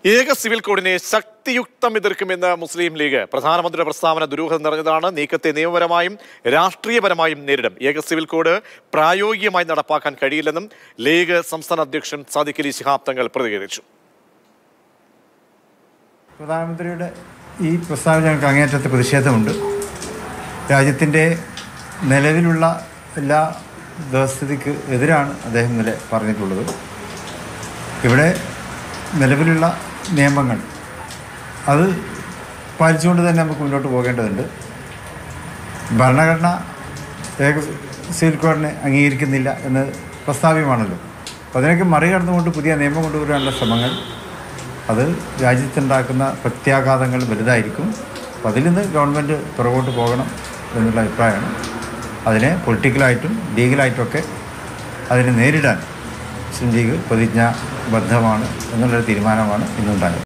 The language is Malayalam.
ഏക സിവിൽ കോഡിനെ ശക്തിയുക്തം എതിർക്കുമെന്ന് മുസ്ലിം ലീഗ് പ്രധാനമന്ത്രിയുടെ പ്രസ്താവന ദുരൂഹത നിറഞ്ഞതാണ് നീക്കത്തെ നിയമപരമായും രാഷ്ട്രീയപരമായും നേരിടും ഏക സിവിൽ കോഡ് പ്രായോഗികമായി നടപ്പാക്കാൻ കഴിയില്ലെന്നും ലീഗ് സംസ്ഥാന അധ്യക്ഷൻ സാദിഖ് അലി ശിഹാബ് തങ്ങൾ പ്രതികരിച്ചു പ്രധാനമന്ത്രിയുടെ ഈ പ്രസ്താവന ഞങ്ങൾക്ക് അങ്ങേയറ്റത്തെ പ്രതിഷേധമുണ്ട് രാജ്യത്തിൻ്റെ നിലവിലുള്ള എല്ലാ വ്യവസ്ഥിതിക്ക് എതിരാണ് അദ്ദേഹം ഇന്നലെ പറഞ്ഞിട്ടുള്ളത് ഇവിടെ നിലവിലുള്ള നിയമങ്ങൾ അത് പാലിച്ചുകൊണ്ട് തന്നെ നമുക്ക് മുന്നോട്ട് പോകേണ്ടതുണ്ട് ഭരണഘടന ഏക സിവിൽ കോഡിനെ അംഗീകരിക്കുന്നില്ല എന്ന് പ്രസ്താവ്യമാണല്ലോ അപ്പോൾ അതിനൊക്കെ മറികടന്നുകൊണ്ട് പുതിയ നിയമം കൊണ്ടുവരാനുള്ള ശ്രമങ്ങൾ അത് രാജ്യത്തുണ്ടാക്കുന്ന പ്രത്യാഘാതങ്ങൾ വലുതായിരിക്കും അപ്പോൾ അതിൽ നിന്ന് ഗവൺമെൻറ് പുറകോട്ട് പോകണം എന്നുള്ള അഭിപ്രായമാണ് അതിനെ പൊളിറ്റിക്കലായിട്ടും ലീഗലായിട്ടുമൊക്കെ അതിനെ നേരിടാൻ മുസ്ലിം ലീഗ് പ്രതിജ്ഞാബദ്ധമാണ് എന്നുള്ളൊരു തീരുമാനമാണ് ഇന്നുണ്ടായത്